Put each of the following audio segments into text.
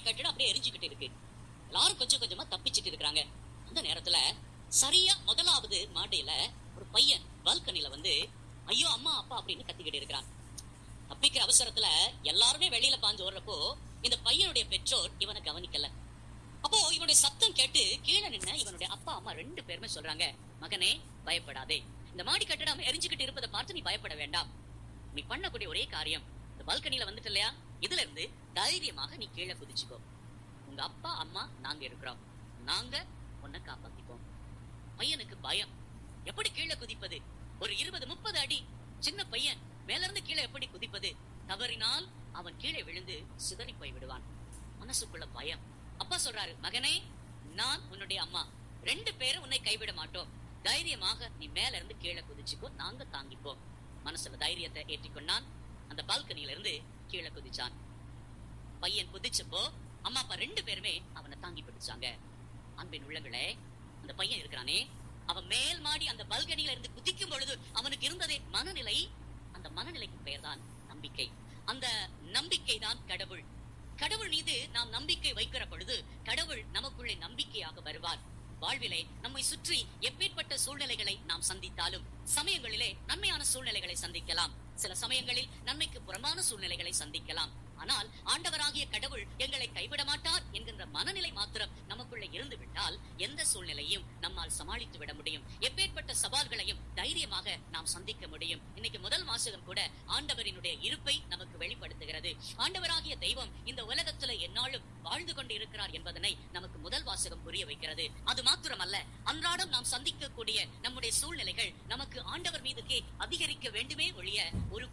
கட்டிடம் அப்படியே எரிஞ்சுக்கிட்டு இருக்கு எல்லாரும் கொஞ்சம் கொஞ்சமா தப்பிச்சிட்டு இருக்காங்க அந்த நேரத்துல சரியா முதலாவது மாடியில ஒரு பையன் பால்கனில வந்து ஐயோ அம்மா அப்பா அப்படின்னு கத்திக்கிட்டு இருக்கிறான் தப்பிக்கிற அவசரத்துல எல்லாருமே வெளியில பாஞ்சு ஓடுறப்போ இந்த பையனுடைய பெற்றோர் இவனை கவனிக்கல அப்போ இவனுடைய சத்தம் கேட்டு கீழே நின்ன இவனுடைய அப்பா அம்மா ரெண்டு பேருமே சொல்றாங்க மகனே பயப்படாதே இந்த மாடி கட்டடம் எரிஞ்சுக்கிட்டு இருப்பதை பார்த்து நீ பயப்பட வேண்டாம் நீ பண்ணக்கூடிய ஒரே காரியம் இந்த பால்கனில வந்துட்டு இல்லையா இதுல இருந்து தைரியமாக நீ கீழே குதிச்சுக்கோ உங்க அப்பா அம்மா நாங்க இருக்கிறோம் நாங்க உன்னை காப்பாத்திப்போம் பையனுக்கு பயம் எப்படி கீழே குதிப்பது ஒரு இருபது முப்பது அடி சின்ன பையன் மேல இருந்து கீழே எப்படி குதிப்பது தவறினால் அவன் கீழே விழுந்து சிதறி போய் விடுவான் மனசுக்குள்ள பயம் அப்பா சொல்றாரு மகனே நான் உன்னுடைய அம்மா ரெண்டு பேரும் உன்னை கைவிட மாட்டோம் தைரியமாக நீ மேல இருந்து கீழே குதிச்சுக்கோ நாங்க தாங்கிப்போம் மனசுல தைரியத்தை ஏற்றிக்கொண்டான் அந்த பால்கனியில இருந்து கீழே குதிச்சான் பையன் குதிச்சப்போ அம்மா அப்பா ரெண்டு பேருமே அவனை தாங்கி பிடிச்சாங்க அன்பின் உள்ளங்களே அந்த பையன் இருக்கிறானே அவன் மேல் மாடி அந்த பல்கனியில இருந்து குதிக்கும் பொழுது அவனுக்கு இருந்ததே மனநிலை அந்த மனநிலைக்கு பெயர்தான் நம்பிக்கை அந்த நம்பிக்கை தான் கடவுள் கடவுள் மீது நாம் நம்பிக்கை வைக்கிற பொழுது கடவுள் நமக்குள்ளே நம்பிக்கையாக வருவார் வாழ்விலே நம்மை சுற்றி எப்பேற்பட்ட சூழ்நிலைகளை நாம் சந்தித்தாலும் சமயங்களிலே நன்மையான சூழ்நிலைகளை சந்திக்கலாம் சில சமயங்களில் நன்மைக்கு புறம்பான சூழ்நிலைகளை சந்திக்கலாம் ஆனால் ஆண்டவராகிய கடவுள் எங்களை கைவிட மாட்டார் என்கின்ற மனநிலை மாத்திரம் நமக்குள்ளே இருந்து விட்டால் எந்த சூழ்நிலையும் நம்மால் சமாளித்து விட முடியும் எப்பேற்பட்ட சவால்களையும் தைரியமாக நாம் சந்திக்க முடியும் இன்னைக்கு முதல் வாசகம் கூட ஆண்டவரினுடைய இருப்பை நமக்கு வெளிப்படுத்துகிறது ஆண்டவராகிய தெய்வம் இந்த உலகத்துல எந்நாளும் வாழ்ந்து கொண்டு இருக்கிறார் என்பதனை நமக்கு முதல் வாசகம் புரிய வைக்கிறது அது மாத்திரமல்ல அன்றாடம் நாம் சந்திக்கக்கூடிய நம்முடைய சூழ்நிலைகள் நமக்கு ஆண்டவர் மீதுக்கே அதிகரிக்க வேண்டுமே ஒழிய ஒரு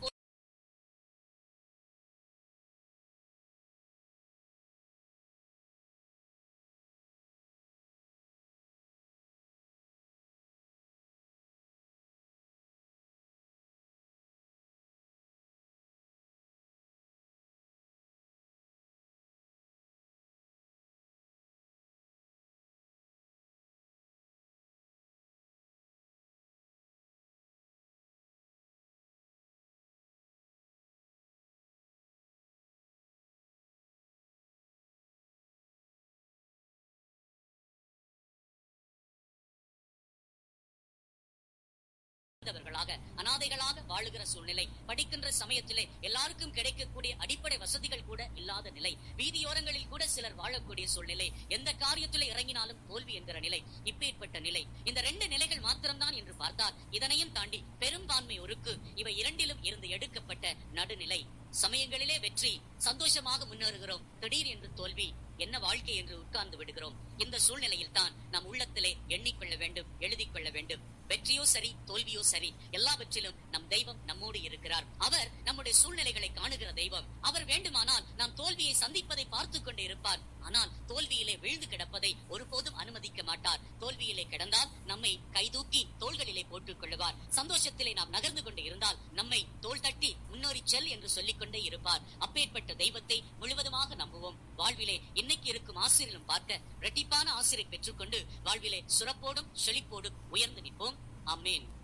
இழந்தவர்களாக அனாதைகளாக வாழுகிற சூழ்நிலை படிக்கின்ற சமயத்திலே எல்லாருக்கும் கிடைக்கக்கூடிய அடிப்படை வசதிகள் கூட இல்லாத நிலை வீதியோரங்களில் கூட சிலர் வாழக்கூடிய சூழ்நிலை எந்த காரியத்திலே இறங்கினாலும் தோல்வி என்கிற நிலை இப்பேற்பட்ட நிலை இந்த ரெண்டு நிலைகள் மாத்திரம்தான் என்று பார்த்தால் இதனையும் தாண்டி பெரும்பான்மையோருக்கு இவை இரண்டிலும் இருந்து எடுக்கப்பட்ட நடுநிலை சமயங்களிலே வெற்றி சந்தோஷமாக முன்னேறுகிறோம் திடீர் என்று தோல்வி என்ன வாழ்க்கை என்று உட்கார்ந்து விடுகிறோம் இந்த சூழ்நிலையில் தான் நாம் உள்ளத்திலே எண்ணிக்கொள்ள வேண்டும் எழுதிக் கொள்ள வேண்டும் வெற்றியோ சரி தோல்வியோ சரி எல்லாவற்றிலும் நம் தெய்வம் நம்மோடு இருக்கிறார் அவர் நம்முடைய சூழ்நிலைகளை காணுகிற தெய்வம் அவர் வேண்டுமானால் நாம் தோல்வியை சந்திப்பதை பார்த்து கொண்டு இருப்பார் ஆனால் தோல்வியிலே விழுந்து கிடப்பதை ஒருபோதும் அனுமதிக்க மாட்டார் தோல்வியிலே கிடந்தால் நம்மை கைதூக்கி தோள்களிலே போட்டுக் கொள்ளுவார் சந்தோஷத்திலே நாம் நகர்ந்து கொண்டு இருந்தால் நம்மை தோள் தட்டி முன்னோறி செல் என்று சொல்லிக் கொண்டே இருப்பார் அப்பேற்பட்ட தெய்வத்தை முழுவதுமாக நம்புவோம் வாழ்விலே இன்னைக்கு இருக்கும் ஆசிரியரும் பார்க்க இரட்டிப்பான ஆசிரியரை பெற்றுக்கொண்டு வாழ்விலே சுரப்போடும் செழிப்போடும் உயர்ந்து நிற்போம் அம்மேன்